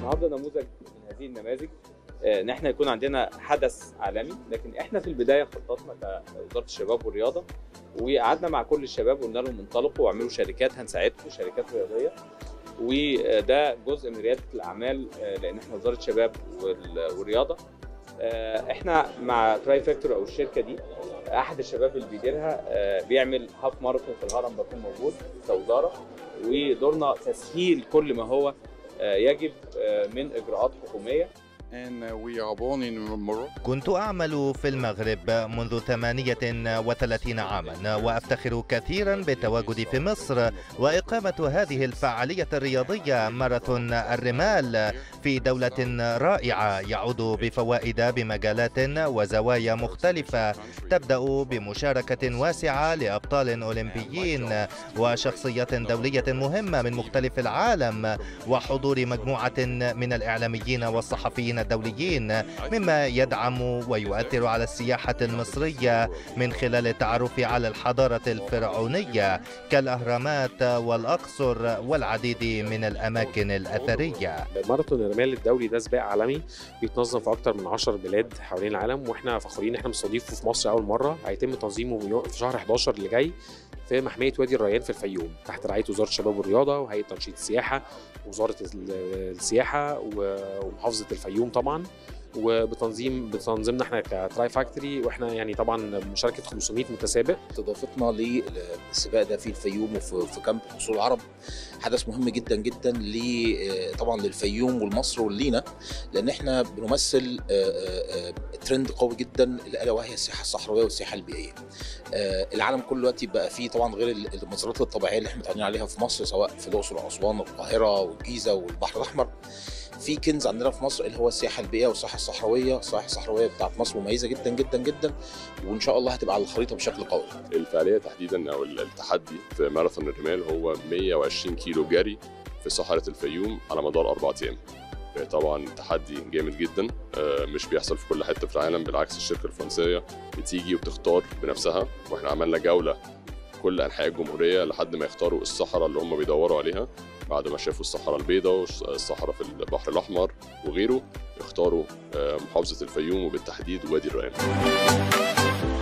النهارده نموذج من هذه النماذج آه، ان احنا يكون عندنا حدث عالمي لكن احنا في البدايه خططنا كوزاره الشباب والرياضه وقعدنا مع كل الشباب وقلنا لهم انطلقوا واعملوا شركات هنساعدكم شركات رياضيه وده جزء من رياده الاعمال آه، لان احنا وزاره الشباب وال- والرياضه آه، احنا مع تراي فاكتور او الشركه دي احد الشباب اللي بيديرها آه، بيعمل هاف ماراثون في الهرم بكون موجود كوزاره ودورنا تسهيل كل ما هو آه، يجب آه، من اجراءات حكوميه and uh, we are born in Morocco. كنت أعمل في المغرب منذ 38 عاما وأفتخر كثيرا بالتواجد في مصر وإقامة هذه الفعالية الرياضية ماراثون الرمال في دولة رائعة يعود بفوائد بمجالات وزوايا مختلفة تبدأ بمشاركة واسعة لأبطال أولمبيين وشخصيات دولية مهمة من مختلف العالم وحضور مجموعة من الإعلاميين والصحفيين الدوليين مما يدعم ويؤثر على السياحة المصرية من خلال التعرف على الحضارة الفرعونية كالأهرامات والأقصر والعديد من الأماكن الأثرية ماراثون الرمال الدولي ده سباق عالمي بيتنظم في اكتر من 10 بلاد حوالين العالم واحنا فخورين ان احنا مستضيفه في مصر اول مره هيتم تنظيمه يو- في شهر 11 اللي جاي في محميه وادي الريان في الفيوم تحت رعايه وزاره الشباب والرياضه وهيئه تنشيط السياحه ووزاره ال- السياحه و- ومحافظه الفيوم طبعا وبتنظيم بتنظيمنا احنا كتراي فاكتوري واحنا يعني طبعا مشاركه 500 متسابق استضافتنا للسباق ده في الفيوم وفي في كامب اصول العرب حدث مهم جدا جدا ل طبعا للفيوم والمصر ولينا لان احنا بنمثل آه، آه، آه، ترند قوي جدا الا وهي السياحه الصحراويه والسياحه البيئيه. آه، العالم كله دلوقتي بقى فيه طبعا غير ال- المزارات الطبيعيه اللي احنا متعودين عليها في مصر سواء في الاقصر واسوان والقاهره والجيزه والبحر الاحمر في كنز عندنا في مصر اللي هو السياحه البيئيه والسياحه الصحراويه، السياحه الصحراويه بتاعت مصر مميزه جدا جدا جدا وان شاء الله هتبقى على الخريطه بشكل قوي. الفعاليه تحديدا او التحدي في ماراثون الرمال هو 120 كيلو جري في صحراء الفيوم على مدار اربع ايام طبعا تحدي جامد جدا آه، مش بيحصل في كل حته في العالم بالعكس الشركه الفرنسيه بتيجي وبتختار بنفسها واحنا عملنا جوله كل انحاء الجمهوريه لحد ما يختاروا الصحراء اللي هم بيدوروا عليها بعد ما شافوا الصحراء البيضاء والصحراء في البحر الاحمر وغيره اختاروا آه، محافظه الفيوم وبالتحديد وادي الريان